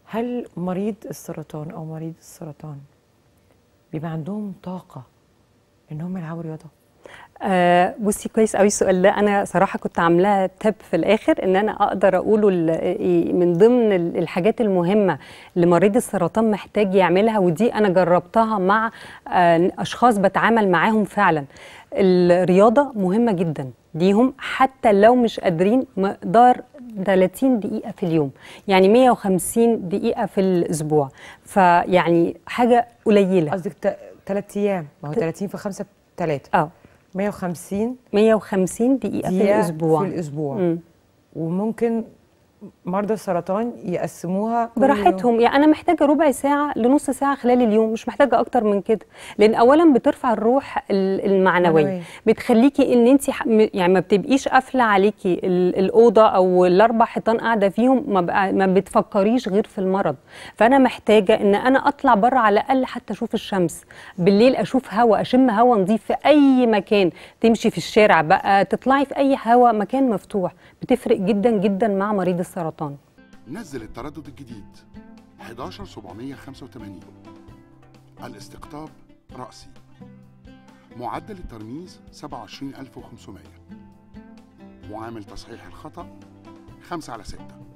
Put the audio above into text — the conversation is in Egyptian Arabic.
هل مريض السرطان او مريض السرطان بيبقى عندهم طاقه ان هم يلعبوا رياضه آه بصي كويس قوي السؤال ده انا صراحه كنت عاملاه تب في الاخر ان انا اقدر اقوله ال- من ضمن ال- الحاجات المهمه اللي مريض السرطان محتاج يعملها ودي انا جربتها مع آه اشخاص بتعامل معاهم فعلا الرياضه مهمه جدا ليهم حتى لو مش قادرين مقدار 30 دقيقة في اليوم يعني 150 دقيقة في الأسبوع فيعني حاجة قليلة قصدك ثلاث ايام ما هو 30 في 5 3 اه 150 150 دقيقة, في دقيقة الأسبوع في الاسبوع مم. وممكن مرضى السرطان يقسموها كل يوم. براحتهم يعني انا محتاجه ربع ساعه لنص ساعه خلال اليوم مش محتاجه اكتر من كده لان اولا بترفع الروح ال- المعنويه معنوية. بتخليكي ان انت يعني ما بتبقيش قافله عليكي ال- الاوضه او الاربع حيطان قاعده فيهم ما, بقى ما بتفكريش غير في المرض فانا محتاجه ان انا اطلع بره على الاقل حتى اشوف الشمس بالليل اشوف هواء اشم هواء نظيف في اي مكان تمشي في الشارع بقى تطلعي في اي هواء مكان مفتوح بتفرق جدا جدا مع مريض السرطان نزل التردد الجديد 11785 الاستقطاب رأسي معدل الترميز 27500 معامل تصحيح الخطأ 5 على 6